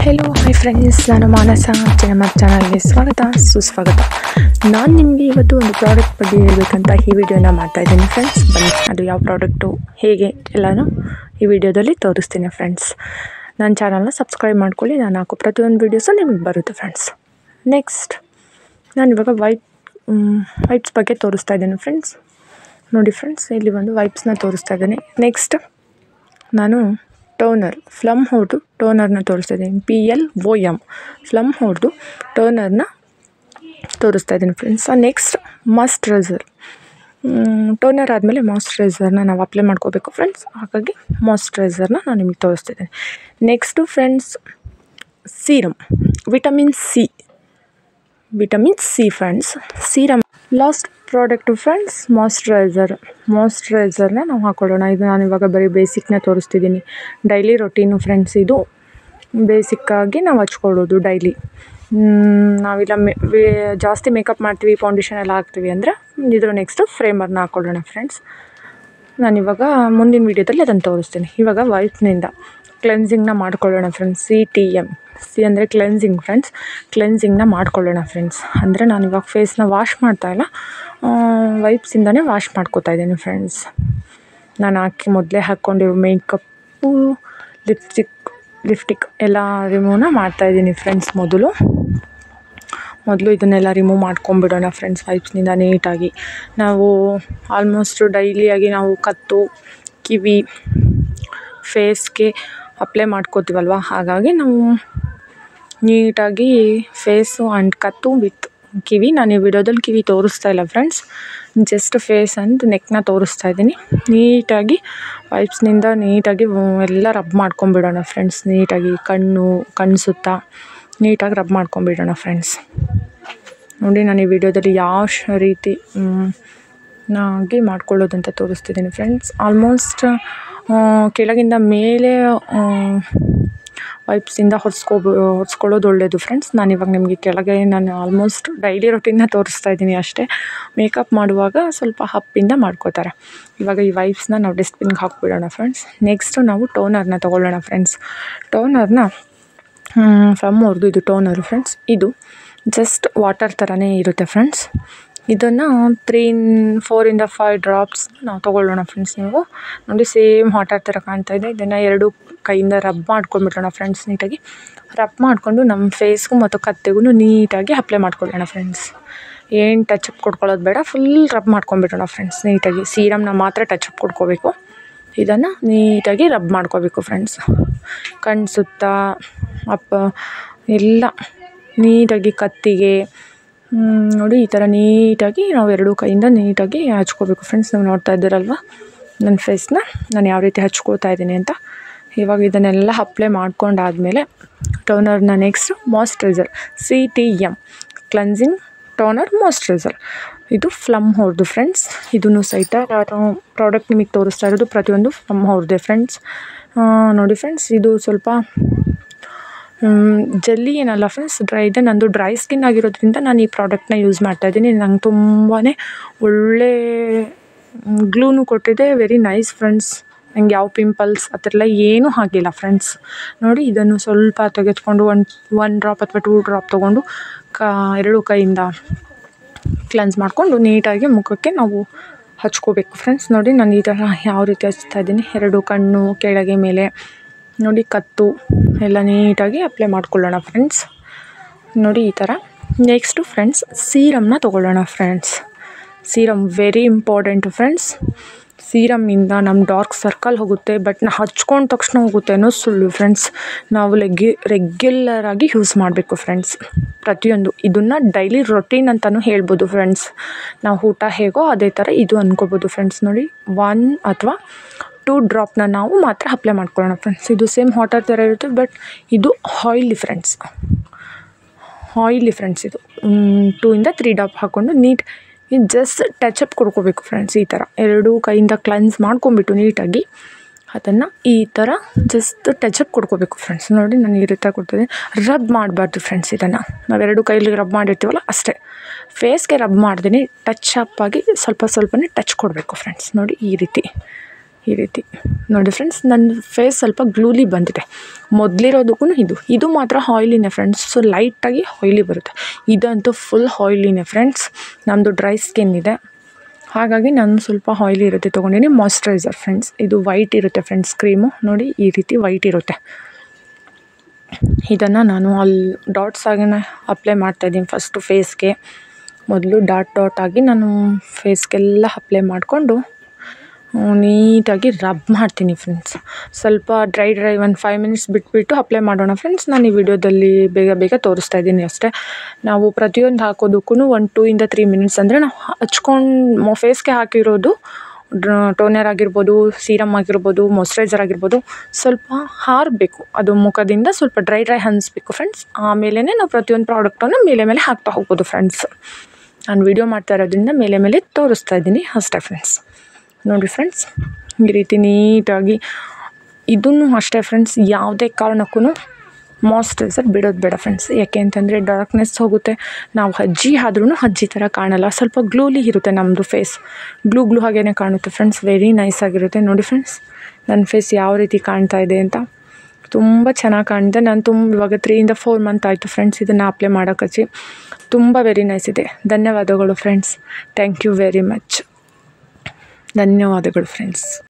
hello hi friends ನಾನು ಮಾನಸ ನಮ್ಮ ಚಾನಲ್ಗೆ ಸ್ವಾಗತ ಸುಸ್ವಾಗತ ನಾನು ನಿಮಗೆ ಇವತ್ತು ಒಂದು ಪ್ರಾಡಕ್ಟ್ ಬಗ್ಗೆ ಹೇಳಬೇಕಂತ ಈ ವಿಡಿಯೋನ ಮಾಡ್ತಾ ಇದ್ದೀನಿ ಫ್ರೆಂಡ್ಸ್ ಬನ್ನಿ ಅದು ಯಾವ ಪ್ರಾಡಕ್ಟು ಹೇಗೆ ಎಲ್ಲನೂ ಈ ವಿಡಿಯೋದಲ್ಲಿ ತೋರಿಸ್ತೀನಿ ಫ್ರೆಂಡ್ಸ್ ನನ್ನ ಚಾನಲ್ನ ಸಬ್ಸ್ಕ್ರೈಬ್ ಮಾಡ್ಕೊಳ್ಳಿ ನಾನು ಹಾಕೋ ಪ್ರತಿಯೊಂದು ವೀಡಿಯೋಸು ನಿಮಗೆ ಬರುತ್ತೆ ಫ್ರೆಂಡ್ಸ್ ನೆಕ್ಸ್ಟ್ ನಾನು ಇವಾಗ ವೈಪ್ ವೈಪ್ಸ್ ಬಗ್ಗೆ ತೋರಿಸ್ತಾ ಇದ್ದೀನಿ ಫ್ರೆಂಡ್ಸ್ ನೋಡಿ ಫ್ರೆಂಡ್ಸ್ ಇಲ್ಲಿ ಒಂದು ವೈಪ್ಸ್ನ ತೋರಿಸ್ತಾ ಇದ್ದೀನಿ ನೆಕ್ಸ್ಟ್ ನಾನು ಟೋನರ್ ಫ್ಲಮ್ ಹೊಡೆದು ಟೋನರ್ನ ತೋರಿಸ್ತಾ ಇದ್ದೀನಿ P L O M plum ಹೊಡೆದು ಟೋನರ್ನ ತೋರಿಸ್ತಾ ಇದ್ದೀನಿ ಫ್ರೆಂಡ್ಸ್ ನೆಕ್ಸ್ಟ್ ಮಾಸ್ಟ್ರೈಸರ್ ಟೋನರ್ ಆದಮೇಲೆ ಮಾಯ್ಶ್ಚರೈಸರ್ನ ನಾವು ಅಪ್ಲೈ ಮಾಡ್ಕೋಬೇಕು ಫ್ರೆಂಡ್ಸ್ ಹಾಗಾಗಿ ಮಾಯ್ಶ್ಚರೈಸರ್ನ ನಾನು ನಿಮಗೆ ತೋರಿಸ್ತಿದ್ದೀನಿ next friends serum vitamin C vitamin C friends serum last product friends moisturizer ಮಾಯ್ಶ್ಚರೈಸರ್ನ ನಾವು ಹಾಕೊಳ್ಳೋಣ ಇದು ನಾನು ಇವಾಗ ಬರೀ ಬೇಸಿಕ್ನ ತೋರಿಸ್ತಿದ್ದೀನಿ ಡೈಲಿ ರೊಟೀನು ಫ್ರೆಂಡ್ಸ್ ಇದು ಬೇಸಿಕ್ಕಾಗಿ ನಾವು ಹಚ್ಕೊಳ್ಳೋದು ಡೈಲಿ ನಾವಿಲ್ಲ ಮೆ ವೇ- ಜಾಸ್ತಿ ಮೇಕಪ್ ಮಾಡ್ತೀವಿ ಫೌಂಡೇಶನ್ ಎಲ್ಲ ಹಾಕ್ತೀವಿ ಅಂದರೆ ಇದ್ರ ನೆಕ್ಸ್ಟು ಫ್ರೇಮರ್ನ ಹಾಕೊಳ್ಳೋಣ ಫ್ರೆಂಡ್ಸ್ ನಾನಿವಾಗ ಮುಂದಿನ ವೀಡಿಯೋದಲ್ಲಿ ಅದನ್ನು ತೋರಿಸ್ತೀನಿ ಇವಾಗ ವೈಪ್ನಿಂದ ಕ್ಲೆನ್ಸಿಂಗ್ನ ಮಾಡ್ಕೊಳ್ಳೋಣ friends C T M C ಅಂದರೆ ಕ್ಲೆನ್ಸಿಂಗ್ ಫ್ರೆಂಡ್ಸ್ ಕ್ಲೆನ್ಸಿಂಗ್ನ ಮಾಡ್ಕೊಳ್ಳೋಣ ಫ್ರೆಂಡ್ಸ್ ಅಂದರೆ ನಾನು ಇವಾಗ ಫೇಸ್ನ ವಾಶ್ ಮಾಡ್ತಾ ಇಲ್ಲ ವೈಪ್ಸಿಂದನೇ ವಾಶ್ ಮಾಡ್ಕೋತಾ ಇದ್ದೀನಿ ಫ್ರೆಂಡ್ಸ್ ನಾನು ಹಾಕಿ ಮೊದಲೇ ಹಾಕ್ಕೊಂಡಿರೋ ಮೇಕಪ್ಪು ಲಿಪ್ಸ್ಟಿಕ್ ಲಿಫ್ಟಿಕ್ ಎಲ್ಲ ರಿಮೂವ್ನ ಮಾಡ್ತಾಯಿದ್ದೀನಿ ಫ್ರೆಂಡ್ಸ್ ಮೊದಲು ಮೊದಲು ಇದನ್ನೆಲ್ಲ ರಿಮೂವ್ ಮಾಡ್ಕೊಂಬಿಡೋಣ ಫ್ರೆಂಡ್ಸ್ ವೈಪ್ಸ್ನಿಂದ ನೀಟಾಗಿ ನಾವು ಆಲ್ಮೋಸ್ಟ್ ಡೈಲಿಯಾಗಿ ನಾವು ಕತ್ತು ಕಿವಿ ಫೇಸ್ಗೆ ಅಪ್ಲೈ ಮಾಡ್ಕೋತೀವಲ್ವ ಹಾಗಾಗಿ ನಾವು ನೀಟಾಗಿ ಫೇಸು ಆ್ಯಂಡ್ ಕತ್ತು ವಿತ್ ಕಿವಿ ನಾನು ಈ ವಿಡಿಯೋದಲ್ಲಿ ಕಿವಿ ತೋರಿಸ್ತಾ ಇಲ್ಲ ಫ್ರೆಂಡ್ಸ್ ಜಸ್ಟ್ ಫೇಸ್ ಆ್ಯಂಡ್ ನೆಕ್ನ ತೋರಿಸ್ತಾ ಇದ್ದೀನಿ ನೀಟಾಗಿ ವೈಪ್ಸ್ನಿಂದ ನೀಟಾಗಿ ಎಲ್ಲ ರಬ್ ಮಾಡ್ಕೊಂಬಿಡೋಣ ಫ್ರೆಂಡ್ಸ್ ನೀಟಾಗಿ ಕಣ್ಣು ಕಣ್ಣು ಸುತ್ತ ನೀಟಾಗಿ ರಬ್ ಮಾಡ್ಕೊಂಬಿಡೋಣ ಫ್ರೆಂಡ್ಸ್ ನೋಡಿ ನಾನು ಈ ವಿಡಿಯೋದಲ್ಲಿ ಯಾವ ಶ ರೀತಿ ಮ್, ನಾಗಿ ಮಾಡ್ಕೊಳ್ಳೋದಂತ ತೋರಿಸ್ತಿದ್ದೀನಿ ಫ್ರೆಂಡ್ಸ್ ಆಲ್ಮೋಸ್ಟ್ ಕೆಳಗಿಂದ ಮೇಲೆ ವೈಪ್ಸಿಂದ ಹೊರ್ಸ್ಕೊಬೋ ಹೊರ್ಸ್ಕೊಳ್ಳೋದು ಒಳ್ಳೆಯದು ಫ್ರೆಂಡ್ಸ್ ನಾನು ಇವಾಗ ನಿಮಗೆ ಕೆಳಗೆ ನಾನು ಆಲ್ಮೋಸ್ಟ್ ಡೈಲಿ ರೊಟೀನ್ನ ತೋರಿಸ್ತಾ ಇದ್ದೀನಿ ಅಷ್ಟೇ ಮೇಕಪ್ ಮಾಡುವಾಗ ಸ್ವಲ್ಪ ಹಪ್ಪಿಂದ ಮಾಡ್ಕೋತಾರೆ ಇವಾಗ ಈ ವೈಪ್ಸ್ನ ನಾವು ಡಸ್ಟ್ಬಿನ್ಗೆ ಹಾಕ್ಬಿಡೋಣ ಫ್ರೆಂಡ್ಸ್ ನೆಕ್ಸ್ಟು ನಾವು ಟೋನರ್ನ ತೊಗೊಳ್ಳೋಣ ಫ್ರೆಂಡ್ಸ್ ಟೋನರ್ನ ಫ್ರಮ್ ಅವ್ರದ್ದು ಇದು ಟೋನರು ಫ್ರೆಂಡ್ಸ್ ಇದು ಜಸ್ಟ್ ವಾಟರ್ ಥರನೇ ಇರುತ್ತೆ ಫ್ರೆಂಡ್ಸ್ ಇದನ್ನು ತ್ರೀ ಫೋರಿಂದ ಫೈವ್ ಡ್ರಾಪ್ಸ್ ನಾವು ತೊಗೊಳ್ಳೋಣ ಫ್ರೆಂಡ್ಸ್ ನೀವು ನೋಡಿ ಸೇಮ್ ವಾಟರ್ ಥರ ಕಾಣ್ತಾ ಇದೆ ಇದನ್ನು ಎರಡು ಕೈಯಿಂದ ರಬ್ ಮಾಡ್ಕೊಂಡ್ಬಿಡೋಣ ಫ್ರೆಂಡ್ಸ್ ನೀಟಾಗಿ ರಬ್ ಮಾಡಿಕೊಂಡು ನಮ್ಮ ಫೇಸ್ಗೂ ಮತ್ತು ಕತ್ತೆಗೂ ನೀಟಾಗಿ ಅಪ್ಲೈ ಮಾಡ್ಕೊಳ್ಳೋಣ ಫ್ರೆಂಡ್ಸ್ ಏನು ಟಚಪ್ ಕೊಡ್ಕೊಳ್ಳೋದು ಬೇಡ ಫುಲ್ ರಬ್ ಮಾಡ್ಕೊಂಬಿಡೋಣ ಫ್ರೆಂಡ್ಸ್ ನೀಟಾಗಿ ಸೀರಮ್ನ ಮಾತ್ರ ಟಚಪ್ ಕೊಡ್ಕೋಬೇಕು ಇದನ್ನು ನೀಟಾಗಿ ರಬ್ ಮಾಡ್ಕೋಬೇಕು ಫ್ರೆಂಡ್ಸ್ ಕಣ್ಣು ಸುತ್ತ ಅಪ್ಪ ಎಲ್ಲ ನೀಟಾಗಿ ಕತ್ತಿಗೆ ಹ್ಮ್, ನೋಡಿ ಈ ಥರ ನೀಟಾಗಿ ನಾವು ಎರಡು ಕೈಯಿಂದ ನೀಟಾಗಿ ಹಚ್ಕೋಬೇಕು ಫ್ರೆಂಡ್ಸ್ ನೀವು ನೋಡ್ತಾ ಇದ್ದೀರಲ್ವ ನನ್ನ ಫೇಸ್ನ ನಾನು ಯಾವ ರೀತಿ ಹಚ್ಕೋತಾ ಇದ್ದೀನಿ ಅಂತ ಇವಾಗ ಇದನ್ನೆಲ್ಲ ಅಪ್ಲೈ ಮಾಡ್ಕೊಂಡಾದಮೇಲೆ ಟೋನರ್ನ next moisturizer C T M cleansing toner moisturizer ಇದು ಫ್ಲಮ್ ಅವ್ರದ್ದು ಫ್ರೆಂಡ್ಸ್ ಇದನ್ನು ಸಹಿತ ನಾನು ಪ್ರಾಡಕ್ಟ್ ನಿಮಗೆ ತೋರಿಸ್ತಾ ಇರೋದು ಪ್ರತಿಯೊಂದು ಫ್ಲಮ್ ಅವ್ರದ್ದೇ ಫ್ರೆಂಡ್ಸ್ ನೋಡಿ ಫ್ರೆಂಡ್ಸ್ ಇದು ಸ್ವಲ್ಪ ಜಲ್ಲಿ ಏನಲ್ಲ ಫ್ರೆಂಡ್ಸ್ ಡ್ರೈ ಇದೆ ನಂದು ಡ್ರೈ ಸ್ಕಿನ್ ಆಗಿರೋದ್ರಿಂದ ನಾನು ಈ ಪ್ರಾಡಕ್ಟ್ನ ಯೂಸ್ ಮಾಡ್ತಾ ಇದ್ದೀನಿ ನಂಗೆ ತುಂಬಾ ಒಳ್ಳೆ ಗ್ಲೂನು ಕೊಟ್ಟಿದೆ ವೆರಿ ನೈಸ್ ಫ್ರೆಂಡ್ಸ್ ನಂಗೆ ಯಾವ ಪಿಂಪಲ್ಸ್ ಆ ಥರ ಎಲ್ಲ ಏನೂ ಆಗಿಲ್ಲ ಫ್ರೆಂಡ್ಸ್ ನೋಡಿ ಇದನ್ನು ಸ್ವಲ್ಪ ತೆಗೆದುಕೊಂಡು ಒನ್ ಒನ್ ಡ್ರಾಪ್ ಅಥವಾ ಟೂ ಡ್ರಾಪ್ ತೊಗೊಂಡು ಕ ಎರಡು ಕೈಯಿಂದ ಕ್ಲೆನ್ಸ್ ಮಾಡಿಕೊಂಡು ನೀಟಾಗಿ ಮುಖಕ್ಕೆ ನಾವು ಹಚ್ಕೋಬೇಕು ಫ್ರೆಂಡ್ಸ್ ನೋಡಿ ನಾನು ಈ ಥರ ಯಾವ ರೀತಿ ಹಚ್ತಾ ಇದ್ದೀನಿ ಎರಡು ಕಣ್ಣು ಕೆಳಗೆ ಮೇಲೆ ನೋಡಿ ಕತ್ತು ಎಲ್ಲ ನೀಟಾಗಿ ಅಪ್ಲೈ ಮಾಡ್ಕೊಳ್ಳೋಣ ಫ್ರೆಂಡ್ಸ್ ನೋಡಿ ಈ ಥರ ನೆಕ್ಸ್ಟು ಫ್ರೆಂಡ್ಸ್ ಸೀರಮ್ನ ತೊಗೊಳ್ಳೋಣ friends serum very important friends ಸೀರಮ್ಮಿಂದ ನಮ್ಮ ಡಾರ್ಕ್ ಸರ್ಕಲ್ ಹೋಗುತ್ತೆ ಬಟ್ ನಾ ಹಚ್ಕೊಂಡ ತಕ್ಷಣ ಹೋಗುತ್ತೆ ಅನ್ನೋ ಸುಳ್ಳು ಫ್ರೆಂಡ್ಸ್ ನಾವು ಲೆಗ್ಯು ರೆಗ್ಯುಲರ್ ಆಗಿ ಯೂಸ್ ಮಾಡಬೇಕು ಫ್ರೆಂಡ್ಸ್ ಪ್ರತಿಯೊಂದು ಇದನ್ನು ಡೈಲಿ ರೊಟೀನ್ ಅಂತಲೂ ಹೇಳ್ಬೋದು ಫ್ರೆಂಡ್ಸ್ ನಾವು ಊಟ ಹೇಗೋ ಅದೇ ಥರ ಇದು ಅನ್ಕೋಬೋದು ಫ್ರೆಂಡ್ಸ್ ನೋಡಿ ಒನ್ ಅಥವಾ ಟೂ ಡ್ರಾಪ್ನ ನಾವು ಮಾತ್ರ ಅಪ್ಲೈ ಮಾಡ್ಕೊಳ್ಳೋಣ ಫ್ರೆಂಡ್ಸ್ ಇದು ಸೇಮ್ ವಾಟರ್ ಥರ ಇರುತ್ತೆ ಬಟ್ ಇದು ಆಯಿಲಿ ಫ್ರೆಂಡ್ಸ್ ಆಯಿಲಿ ಫ್ರೆಂಡ್ಸ್ ಇದು ಟೂ ಇಂದ ತ್ರೀ ಡ್ರಾಪ್ ಹಾಕ್ಕೊಂಡು ನೀಟ್ ಇದು ಜಸ್ಟ್ ಟಚಪ್ ಕೊಡ್ಕೋಬೇಕು ಫ್ರೆಂಡ್ಸ್ ಈ ಥರ ಎರಡೂ ಕೈಯಿಂದ ಕ್ಲನ್ಸ್ ಮಾಡ್ಕೊಂಬಿಟ್ಟು ನೀಟಾಗಿ ಅದನ್ನು ಈ ಥರ ಜಸ್ಟ್ ಟಚಪ್ ಕೊಡ್ಕೋಬೇಕು ಫ್ರೆಂಡ್ಸ್ ನೋಡಿ ನಾನು ಈ ರೀತಿ ಕೊಡ್ತಿದ್ದೀನಿ ರಬ್ ಮಾಡಬಾರ್ದು ಫ್ರೆಂಡ್ಸ್ ಇದನ್ನು ನಾವೆರಡು ಕೈಲಿ ರಬ್ ಮಾಡಿರ್ತೀವಲ್ಲ ಅಷ್ಟೇ ಫೇಸ್ಗೆ ರಬ್ ಮಾಡ್ತೀನಿ ಟಚ್ ಅಪ್ ಆಗಿ ಸ್ವಲ್ಪ ಸ್ವಲ್ಪನೇ ಟಚ್ ಕೊಡಬೇಕು ಫ್ರೆಂಡ್ಸ್ ನೋಡಿ ಈ ರೀತಿ ಈ ರೀತಿ ನೋಡಿ ಫ್ರೆಂಡ್ಸ್ ನನ್ನ ಫೇಸ್ ಸ್ವಲ್ಪ ಗ್ಲೂಲಿ ಬಂದಿದೆ ಮೊದಲಿರೋದಕ್ಕೂ ಇದು ಇದು ಮಾತ್ರ ಆಯ್ಲಿನೇ ಫ್ರೆಂಡ್ಸ್ ಸೊ ಲೈಟಾಗಿ ಆಯ್ಲಿ ಬರುತ್ತೆ ಇದಂತೂ ಫುಲ್ ಆಯ್ಲಿನೇ ಫ್ರೆಂಡ್ಸ್ ನಮ್ಮದು ಡ್ರೈ ಸ್ಕಿನ್ ಇದೆ ಹಾಗಾಗಿ ನಾನು ಸ್ವಲ್ಪ ಆಯ್ಲಿ ಇರುತ್ತೆ ತೊಗೊಂಡಿನಿ ಮಾಯ್ಶ್ಚರೈಸರ್ ಫ್ರೆಂಡ್ಸ್ ಇದು ವೈಟ್ ಇರುತ್ತೆ ಫ್ರೆಂಡ್ಸ್ ಕ್ರೀಮು ನೋಡಿ ಈ ರೀತಿ ವೈಟ್ ಇರುತ್ತೆ ಇದನ್ನು ನಾನು ಅಲ್ಲಿ ಡಾಟ್ಸ್ ಆಗಿನೇ ಅಪ್ಲೈ ಮಾಡ್ತಾಯಿದ್ದೀನಿ ಫಸ್ಟು ಫೇಸ್ಗೆ ಮೊದಲು ಡಾಟ್ ಡಾಟ್ ಆಗಿ ನಾನು ಫೇಸ್ಗೆಲ್ಲ ಅಪ್ಲೈ ಮಾಡಿಕೊಂಡು ನೀಟಾಗಿ ರಬ್ ಮಾಡ್ತೀನಿ ಫ್ರೆಂಡ್ಸ್ ಸ್ವಲ್ಪ ಡ್ರೈ ಡ್ರೈ ಒಂದು ಫೈವ್ ಮಿನಿಟ್ಸ್ ಬಿಟ್ಬಿಟ್ಟು ಅಪ್ಲೈ ಮಾಡೋಣ ಫ್ರೆಂಡ್ಸ್ ನಾನು ಈ ವಿಡಿಯೋದಲ್ಲಿ ಬೇಗ ಬೇಗ ತೋರಿಸ್ತಾ ಇದ್ದೀನಿ ಅಷ್ಟೇ ನಾವು ಪ್ರತಿಯೊಂದು ಹಾಕೋದಕ್ಕೂ ಒಂದು ಟೂ ಇಂದ ತ್ರೀ ಮಿನಿಟ್ಸ್ ಅಂದರೆ ನಾವು ಹಚ್ಕೊಂಡು ಫೇಸ್ಗೆ ಹಾಕಿರೋದು ಟೋನರ್ ಆಗಿರ್ಬೋದು ಸೀರಮ್ ಆಗಿರ್ಬೋದು ಮಾಯ್ಶ್ಚರೈಸರ್ ಆಗಿರ್ಬೋದು ಸ್ವಲ್ಪ ಹಾರಬೇಕು ಅದು ಮುಖದಿಂದ ಸ್ವಲ್ಪ ಡ್ರೈ ಡ್ರೈ ಅನಿಸ್ಬೇಕು ಫ್ರೆಂಡ್ಸ್ ಆಮೇಲೆ ನಾವು ಪ್ರತಿಯೊಂದು ಪ್ರಾಡಕ್ಟನ್ನು ಮೇಲೆ ಮೇಲೆ ಹಾಕ್ತಾ ಹೋಗ್ಬೋದು ಫ್ರೆಂಡ್ಸ್ ನಾನು ವೀಡಿಯೋ ಮಾಡ್ತಾ ಇರೋದ್ರಿಂದ ಮೇಲೆ ಮೇಲೆ ತೋರಿಸ್ತಾ ಇದ್ದೀನಿ ಅಷ್ಟೇ ಫ್ರೆಂಡ್ಸ್ ನೋಡಿ ಫ್ರೆಂಡ್ಸ್ ಈ ರೀತಿ ನೀಟಾಗಿ ಇದನ್ನು ಅಷ್ಟೇ ಫ್ರೆಂಡ್ಸ್ ಯಾವುದೇ ಕಾರಣಕ್ಕೂ ಮಾಯ್ಶ್ಚರೈಸರ್ ಬಿಡೋದು ಬೇಡ ಫ್ರೆಂಡ್ಸ್ ಯಾಕೆ ಅಂತಂದರೆ ಡಾರ್ಕ್ನೆಸ್ ಹೋಗುತ್ತೆ ನಾವು ಅಜ್ಜಿ ಆದ್ರೂ ಅಜ್ಜಿ ಥರ ಕಾಣಲ್ಲ ಸ್ವಲ್ಪ ಗ್ಲೂಲಿ ಇರುತ್ತೆ ನಮ್ಮದು ಫೇಸ್ ಗ್ಲೂ ಗ್ಲೂ ಹಾಗೇ ಕಾಣುತ್ತೆ ಫ್ರೆಂಡ್ಸ್ ವೆರಿ ನೈಸ್ ಆಗಿರುತ್ತೆ ನೋಡಿ ಫ್ರೆಂಡ್ಸ್ ನನ್ನ ಫೇಸ್ ಯಾವ ರೀತಿ ಕಾಣ್ತಾ ಇದೆ ಅಂತ ತುಂಬ ಚೆನ್ನಾಗಿ ಕಾಣಿದೆ ನಾನು ತುಂಬ ಇವಾಗ ತ್ರೀಯಿಂದ ಫೋರ್ ಮಂತ್ ಆಯಿತು ಫ್ರೆಂಡ್ಸ್ ಇದನ್ನು ಅಪ್ಲೈ ಮಾಡೋಕ್ಕಚ್ಚಿ ತುಂಬ ವೆರಿ ನೈಸ್ ಇದೆ ಧನ್ಯವಾದಗಳು friends thank you very much ಧನ್ಯವಾದಗಳು ಫ್ರೆಂಡ್ಸ್